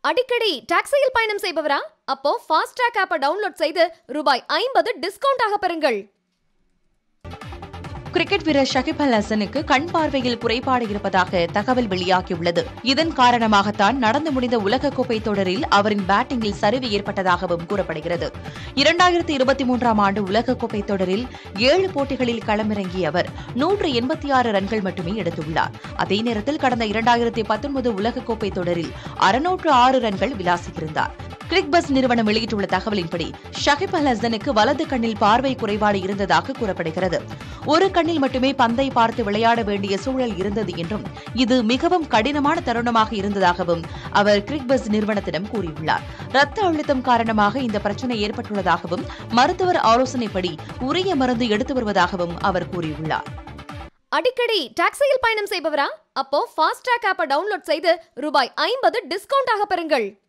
அடிக்கடி டாக்ஸியில் பயணம் செய்பவரா அப்போ ஃபாஸ்ட்ராக் ஆப்பை டவுன்லோட் செய்து ரூபாய் ஐம்பது டிஸ்கவுண்ட் ஆக பெறுங்கள் கிரிக்கெட் வீரர் ஷகிப் அல் ஹசனுக்கு கண் பார்வையில் குறைபாடு இருப்பதாக தகவல் வெளியாகியுள்ளது இதன் காரணமாகத்தான் நடந்து முடிந்த உலகக்கோப்பை தொடரில் அவரின் பேட்டிங்கில் சரிவு ஏற்பட்டதாகவும் கூறப்படுகிறது இரண்டாயிரத்தி இருபத்தி மூன்றாம் ஆண்டு உலகக்கோப்பை தொடரில் ஏழு போட்டிகளில் களமிறங்கிய அவர் நூற்று எண்பத்தி ஆறு ரன்கள் மட்டுமே எடுத்துள்ளார் அதே நேரத்தில் கடந்த இரண்டாயிரத்தி பத்தொன்பது உலகக்கோப்பை தொடரில் அறுநூற்று ஆறு ரன்கள் விளாசியிருந்தார் கிரிக் பஸ் நிறுவனம் வெளியிட்டுள்ள தகவலின்படி ஷகிப் அல் ஹசனுக்கு வலது கண்ணில் பார்வை குறைபாடு இருந்ததாக கூறப்படுகிறது ஒரு கண்ணில் மட்டுமே பந்தை பார்த்து விளையாட வேண்டிய சூழல் இருந்தது என்றும் இது மிகவும் கடினமான தருணமாக இருந்ததாகவும் அவர் கிரிக் பஸ் நிறுவனத்திடம் கூறியுள்ளார் ரத்த அழுத்தம் காரணமாக இந்த பிரச்சனை ஏற்பட்டுள்ளதாகவும் மருத்துவர் ஆலோசனைப்படி உரிய மருந்து எடுத்து வருவதாகவும் அவர் கூறியுள்ளார் அடிக்கடி டாக்ஸியில் பயணம் செய்பவரா அப்போ ஃபாஸ்ட்ராக் ஆப்பை டவுன்லோட் செய்து ரூபாய் ஐம்பது டிஸ்கவுண்ட் ஆக பெறுங்கள்